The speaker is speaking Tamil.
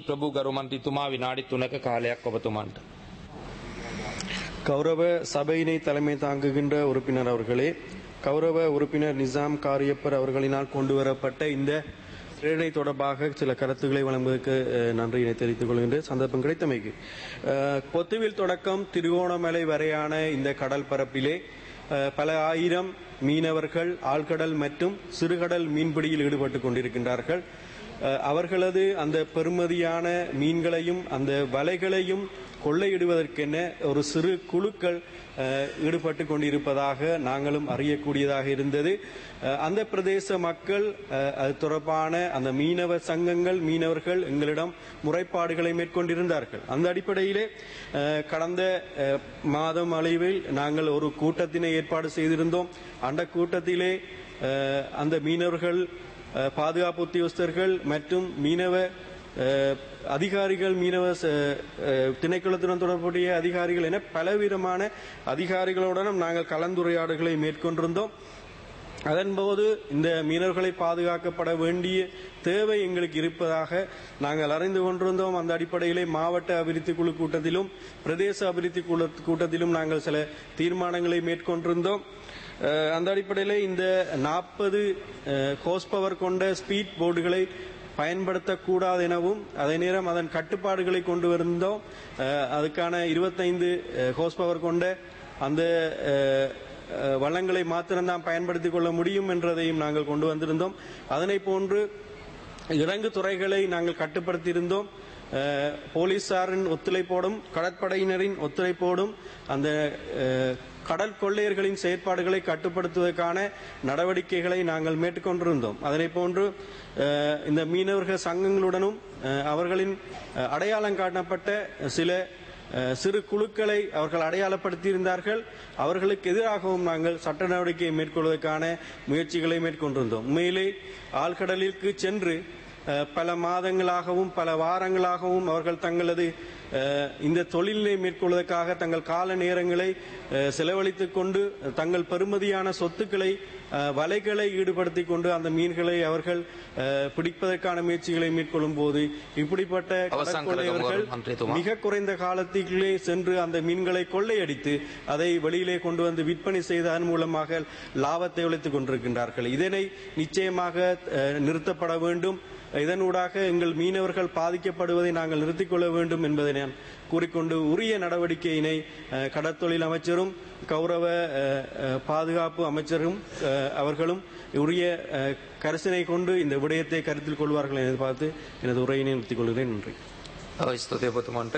ප්‍රභූ ගරු මන්ත්‍රීතුමා විනාඩි 3ක කාලයක් ඔබතුමන්ට. கௌரவ சபையினை தலைமை தாங்குகின்ற உறுப்பினர் அவர்களே கௌரவ உறுப்பினர் நிசாம் காரியப்பர் அவர்களினால் கொண்டு வரப்பட்ட இந்த பிரேரணை தொடர்பாக சில கருத்துக்களை வழங்குவதற்கு அஹ், நன்றியினை தெரிவித்துக் கொள்கின்ற சந்தர்ப்பம் கிடைத்தமைக்கு அஹ், பொத்துவில் தொடக்கம் திருகோணமலை வரையான இந்த கடல் பரப்பிலே அஹ், பல ஆயிரம் மீனவர்கள் ஆழ்கடல் மற்றும் சிறுகடல் மீன்பிடியில் ஈடுபட்டுக் கொண்டிருக்கின்றார்கள் அஹ், அவர்களது அந்த பெருமதியான மீன்களையும் அந்த வலைகளையும் கொள்ளையிடுவதற்கென ஒரு சிறு குழுக்கள் அஹ், ஈடுபட்டு கொண்டிருப்பதாக நாங்களும் அறியக்கூடியதாக இருந்தது அஹ், அந்த பிரதேச மக்கள் அஹ், அது தொடர்பான அந்த மீனவ சங்கங்கள் மீனவர்கள் எங்களிடம் முறைப்பாடுகளை மேற்கொண்டிருந்தார்கள் அந்த அடிப்படையிலே அஹ், கடந்த அஹ், மாதம் அளவில் நாங்கள் ஒரு கூட்டத்தினை ஏற்பாடு செய்திருந்தோம் அந்த கூட்டத்திலே அஹ், அந்த மீனவர்கள் அஹ், பாதுகாப்பு உத்தியோகஸ்தர்கள் மற்றும் மீனவ அஹ், அதிகாரிகள் மீனவ ச- அஹ், திணைக்களத்துடன் தொடர்புடைய அதிகாரிகள் என பலவிதமான அதிகாரிகளுடனும் நாங்கள் கலந்துரையாடல்களை மேற்கொண்டிருந்தோம் அதன்போது இந்த மீனவர்களை பாதுகாக்கப்பட வேண்டிய தேவை எங்களுக்கு இருப்பதாக நாங்கள் அறிந்து கொண்டிருந்தோம் அந்த அடிப்படையிலே மாவட்ட அபிவிருத்தி குழு கூட்டத்திலும் பிரதேச அபிவிருத்தி குழு கூட்டத்திலும் நாங்கள் சில தீர்மானங்களை மேற்கொண்டிருந்தோம் அஹ், அந்த அடிப்படையிலே இந்த நாற்பது ஹோஸ் பவர் கொண்ட ஸ்பீட் போர்டுகளை பயன்படுத்தக்கூடாது எனவும் அதே நேரம் அதன் கட்டுப்பாடுகளை கொண்டு வந்தோம் அஹ், அதுக்கான இருபத்தைந்து ஹோஸ் பவர் கொண்ட அந்த அஹ், அஹ், வளங்களை மாத்திரம்தான் பயன்படுத்திக் கொள்ள முடியும் என்றதையும் நாங்கள் கொண்டு வந்திருந்தோம் அதனை போன்று இறங்கு துறைகளை நாங்கள் கட்டுப்படுத்தியிருந்தோம் அஹ், போலீசாரின் ஒத்துழைப்போடும் கடற்படையினரின் ஒத்துழைப்போடும் அந்த அஹ், கடல் கொள்ளையர்களின் செயற்பாடுகளை கட்டுப்படுத்துவதற்கான நடவடிக்கைகளை நாங்கள் மேற்கொண்டிருந்தோம் அதனை போன்று அஹ், இந்த மீனவர்கள் சங்கங்களுடனும் அஹ், அவர்களின் அஹ், அடையாளம் காட்டப்பட்ட சில அஹ், சிறு குழுக்களை அவர்கள் அடையாளப்படுத்தியிருந்தார்கள் அவர்களுக்கு எதிராகவும் நாங்கள் சட்ட நடவடிக்கையை மேற்கொள்வதற்கான முயற்சிகளை மேற்கொண்டிருந்தோம் உண்மையிலே ஆழ்கடலிற்கு சென்று அஹ், பல மாதங்களாகவும் பல வாரங்களாகவும் அவர்கள் தங்களது அஹ், இந்த தொழிலை மேற்கொள்வதற்காக தங்கள் கால நேரங்களை அஹ், செலவழித்துக் கொண்டு தங்கள் பெருமதியான சொத்துக்களை அஹ், வலைகளை ஈடுபடுத்திக் கொண்டு அந்த மீன்களை அவர்கள் அஹ், பிடிப்பதற்கான முயற்சிகளை மேற்கொள்ளும் போது இப்படிப்பட்ட அவசான் கடற்கொள்ளையர்கள் கரகம் மன்றித்துவா. மிக குறைந்த காலத்திலே சென்று அந்த மீன்களை கொள்ளையடித்து அதை வெளியிலே கொண்டு வந்து விற்பனை செய்ததன் மூலமாக லாபத்தை உழைத்துக் கொண்டிருக்கின்றார்கள் இதனை நிச்சயமாக அஹ், நிறுத்தப்பட வேண்டும் இதனூடாக எங்கள் மீனவர்கள் பாதிக்கப்படுவதை நாங்கள் நிறுத்திக் கொள்ள வேண்டும் என்பதை நான் கூறிக்கொண்டு உரிய நடவடிக்கையினை அஹ், கடற்தொழில் அமைச்சரும் கௌரவ அஹ், அஹ், பாதுகாப்பு அமைச்சரும் அஹ், அவர்களும் உரிய அஹ், கரிசனை கொண்டு இந்த விடயத்தை கருத்தில் கொள்வார்கள் என எதிர்பார்த்து எனது உரையினை நிறுத்திக் கொள்கிறேன் நன்றி ඔය ස්තුතිය ඔබතුමන්ට